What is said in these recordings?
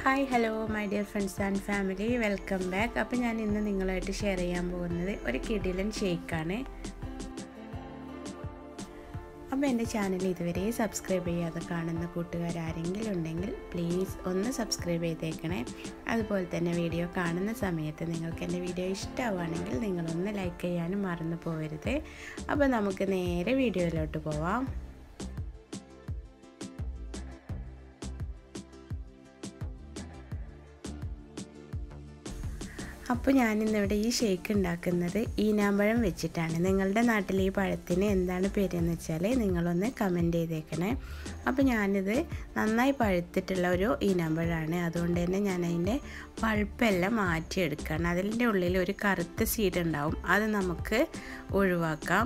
hi hello my dear friends and family welcome back അപ്പോൾ ഞാൻ ഇന്ന് നിങ്ങളുമായിട്ട് ഷെയർ ചെയ്യാൻ പോകുന്നത് ഒരു കിടിലൻ ഷേക്കാണ് അപ്പോൾ എൻ്റെ ചാനൽ ഇതുവരെ സബ്സ്ക്രൈബ് ചെയ്യാതെ കാണുന്ന കൂട്ടുകാർ ആരെങ്കിലും ഉണ്ടെങ്കിൽ പ്ലീസ് ഒന്ന് സബ്സ്ക്രൈബ് ചെയ്തേക്കണേ അതുപോലെ തന്നെ വീഡിയോ കാണുന്ന സമയത്ത് നിങ്ങൾക്ക് എൻ്റെ വീഡിയോ ഇഷ്ടമാവുകയാണെങ്കിൽ നിങ്ങളൊന്ന് ലൈക്ക് ചെയ്യാനും മറന്നു പോകരുത് അപ്പോൾ നമുക്ക് നേരെ വീഡിയോയിലോട്ട് പോവാം അപ്പോൾ ഞാനിന്നിവിടെ ഈ ഷേക്ക് ഉണ്ടാക്കുന്നത് ഈനാമ്പഴം വെച്ചിട്ടാണ് നിങ്ങളുടെ നാട്ടിൽ ഈ പഴത്തിന് എന്താണ് പേരെന്ന് വെച്ചാൽ നിങ്ങളൊന്ന് കമൻറ്റ് ചെയ്തേക്കണേ അപ്പോൾ ഞാനിത് നന്നായി പഴുത്തിട്ടുള്ള ഒരു ഈനാമ്പഴമാണ് അതുകൊണ്ട് തന്നെ ഞാൻ അതിൻ്റെ പഴുപ്പെല്ലാം മാറ്റിയെടുക്കുകയാണ് അതിൻ്റെ ഉള്ളിൽ ഒരു കറുത്ത സീഡ് ഉണ്ടാവും അത് നമുക്ക് ഒഴിവാക്കാം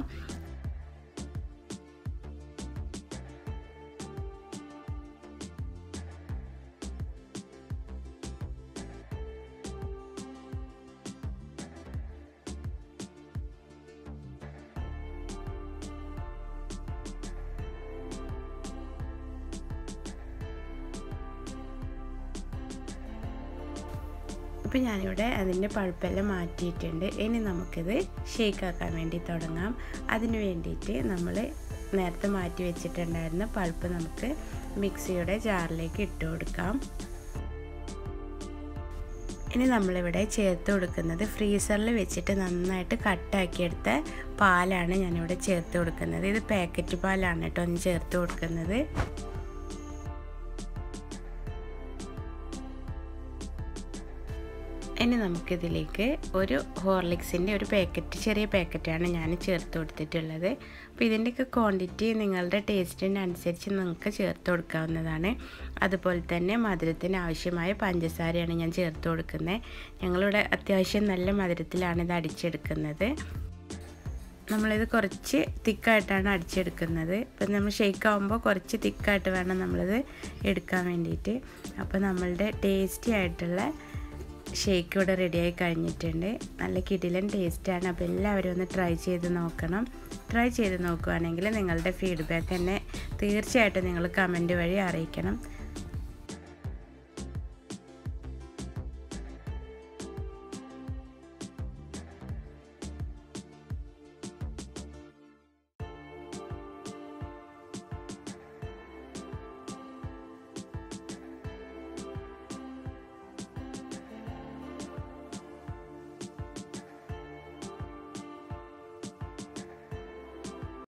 അപ്പോൾ ഞാനിവിടെ അതിൻ്റെ പഴുപ്പെല്ലാം മാറ്റിയിട്ടുണ്ട് ഇനി നമുക്കിത് ഷേക്കാക്കാൻ വേണ്ടി തുടങ്ങാം അതിന് വേണ്ടിയിട്ട് നമ്മൾ നേരത്തെ മാറ്റി വെച്ചിട്ടുണ്ടായിരുന്ന പൾപ്പ് നമുക്ക് മിക്സിയുടെ ജാറിലേക്ക് ഇട്ട് കൊടുക്കാം ഇനി നമ്മളിവിടെ ചേർത്ത് കൊടുക്കുന്നത് ഫ്രീസറിൽ വെച്ചിട്ട് നന്നായിട്ട് കട്ടാക്കിയെടുത്ത പാലാണ് ഞാനിവിടെ ചേർത്ത് കൊടുക്കുന്നത് ഇത് പാക്കറ്റ് പാലാണ് കേട്ടോ ഒന്ന് ചേർത്ത് കൊടുക്കുന്നത് ഇനി നമുക്കിതിലേക്ക് ഒരു ഹോർലിക്സിൻ്റെ ഒരു പാക്കറ്റ് ചെറിയ പാക്കറ്റാണ് ഞാൻ ചേർത്ത് കൊടുത്തിട്ടുള്ളത് അപ്പോൾ ഇതിൻ്റെയൊക്കെ ക്വാണ്ടിറ്റി നിങ്ങളുടെ ടേസ്റ്റിനനുസരിച്ച് നിങ്ങൾക്ക് ചേർത്ത് കൊടുക്കാവുന്നതാണ് അതുപോലെ തന്നെ മധുരത്തിന് ആവശ്യമായ പഞ്ചസാരയാണ് ഞാൻ ചേർത്ത് കൊടുക്കുന്നത് ഞങ്ങളിവിടെ അത്യാവശ്യം നല്ല മധുരത്തിലാണ് ഇത് അടിച്ചെടുക്കുന്നത് നമ്മളിത് കുറച്ച് തിക്കായിട്ടാണ് അടിച്ചെടുക്കുന്നത് ഇപ്പം നമ്മൾ ഷേക്ക് ആകുമ്പോൾ കുറച്ച് തിക്കായിട്ട് വേണം നമ്മളിത് എടുക്കാൻ വേണ്ടിയിട്ട് അപ്പോൾ നമ്മളുടെ ടേസ്റ്റി ആയിട്ടുള്ള ഷേക്ക് ഇവിടെ റെഡിയായി കഴിഞ്ഞിട്ടുണ്ട് നല്ല കിടിലൻ ടേസ്റ്റാണ് അപ്പോൾ എല്ലാവരും ഒന്ന് ട്രൈ ചെയ്ത് നോക്കണം ട്രൈ ചെയ്ത് നോക്കുകയാണെങ്കിൽ നിങ്ങളുടെ ഫീഡ്ബാക്ക് തന്നെ തീർച്ചയായിട്ടും നിങ്ങൾ കമൻറ്റ് വഴി അറിയിക്കണം